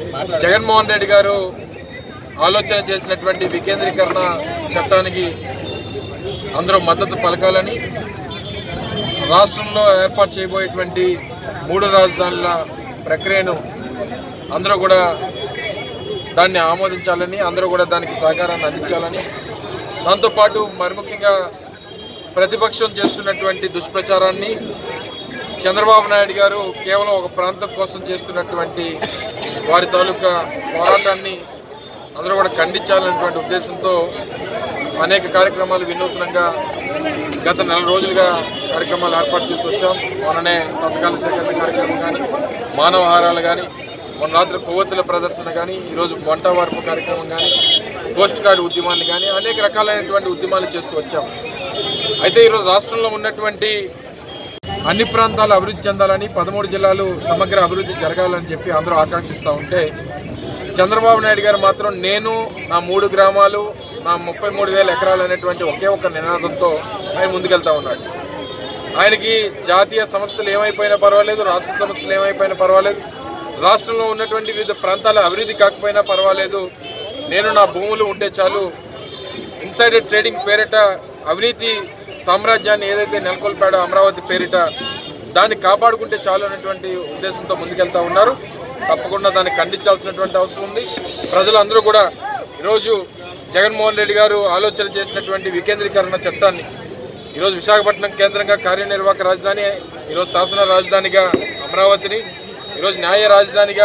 జగన్మోహన్ రెడ్డి గారు ఆలోచన చేసినటువంటి వికేంద్రీకరణ చట్టానికి అందరూ మద్దతు పలకాలని రాష్ట్రంలో ఏర్పాటు చేయబోయేటువంటి మూడు రాజధానుల ప్రక్రియను అందరూ కూడా దాన్ని ఆమోదించాలని అందరూ కూడా దానికి సహకారాన్ని అందించాలని దాంతోపాటు మరి ముఖ్యంగా ప్రతిపక్షం చేస్తున్నటువంటి దుష్ప్రచారాన్ని చంద్రబాబు నాయుడు గారు కేవలం ఒక ప్రాంతం కోసం చేస్తున్నటువంటి వారి తాలూకా పోరాటాన్ని అందరూ కూడా ఖండించాలనేటువంటి ఉద్దేశంతో అనేక కార్యక్రమాలు వినూత్నంగా గత నెల రోజులుగా కార్యక్రమాలు ఏర్పాటు చేసి వచ్చాం మొన్ననే సంతకాల సేకరణ కార్యక్రమం కానీ మానవహారాలు కానీ మొన్న రాత్రి కొవ్వొత్తుల ప్రదర్శన కానీ ఈరోజు వంట వార్పు కార్యక్రమం కానీ పోస్ట్ కార్డు ఉద్యమాన్ని కానీ అనేక రకాలైనటువంటి ఉద్యమాలు చేస్తూ వచ్చాం అయితే ఈరోజు రాష్ట్రంలో ఉన్నటువంటి అన్ని ప్రాంతాలు అభివృద్ధి చెందాలని పదమూడు జిల్లాలు సమగ్ర అభివృద్ధి జరగాలని చెప్పి అందరూ ఆకాంక్షిస్తూ ఉంటే చంద్రబాబు నాయుడు గారు మాత్రం నేను నా మూడు గ్రామాలు నా ముప్పై మూడు వేల ఎకరాలు అనేటువంటి ఒకే ఒక నినాదంతో ఆయన ముందుకెళ్తా ఉన్నాడు ఆయనకి జాతీయ సమస్యలు ఏమైపోయినా పర్వాలేదు రాష్ట్ర సమస్యలు ఏమైపోయినా పర్వాలేదు రాష్ట్రంలో ఉన్నటువంటి వివిధ ప్రాంతాల అభివృద్ధి కాకపోయినా పర్వాలేదు నేను నా భూములు ఉంటే చాలు ఇన్సైడర్ ట్రేడింగ్ పేరిట అవినీతి సామ్రాజ్యాన్ని ఏదైతే నెలకొల్పాడో అమరావతి పేరిట దాన్ని కాపాడుకుంటే చాలు అనేటువంటి ఉద్దేశంతో ముందుకెళ్తా ఉన్నారు తప్పకుండా దాన్ని ఖండించాల్సినటువంటి అవసరం ఉంది ప్రజలందరూ కూడా ఈరోజు జగన్మోహన్ రెడ్డి గారు ఆలోచన చేసినటువంటి వికేంద్రీకరణ చట్టాన్ని ఈరోజు విశాఖపట్నం కేంద్రంగా కార్యనిర్వాహక రాజధాని ఈరోజు శాసన రాజధానిగా అమరావతిని ఈరోజు న్యాయ రాజధానిగా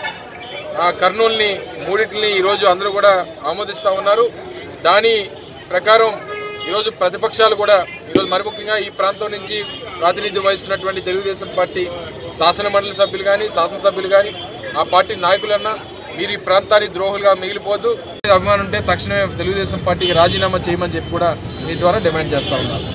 ఆ కర్నూలుని మూడింటిని ఈరోజు అందరూ కూడా ఆమోదిస్తూ ఉన్నారు దాని ప్రకారం ఈరోజు ప్రతిపక్షాలు కూడా ఈరోజు మరి ముఖ్యంగా ఈ ప్రాంతం నుంచి ప్రాతినిధ్యం వహిస్తున్నటువంటి తెలుగుదేశం పార్టీ శాసన మండలి సభ్యులు కానీ శాసనసభ్యులు కానీ ఆ పార్టీ నాయకులన్నా మీరు ఈ ప్రాంతానికి ద్రోహులుగా మిగిలిపోద్దు అభిమానం ఉంటే తక్షణమే తెలుగుదేశం పార్టీకి రాజీనామా చేయమని చెప్పి కూడా మీ ద్వారా డిమాండ్ చేస్తా ఉన్నారు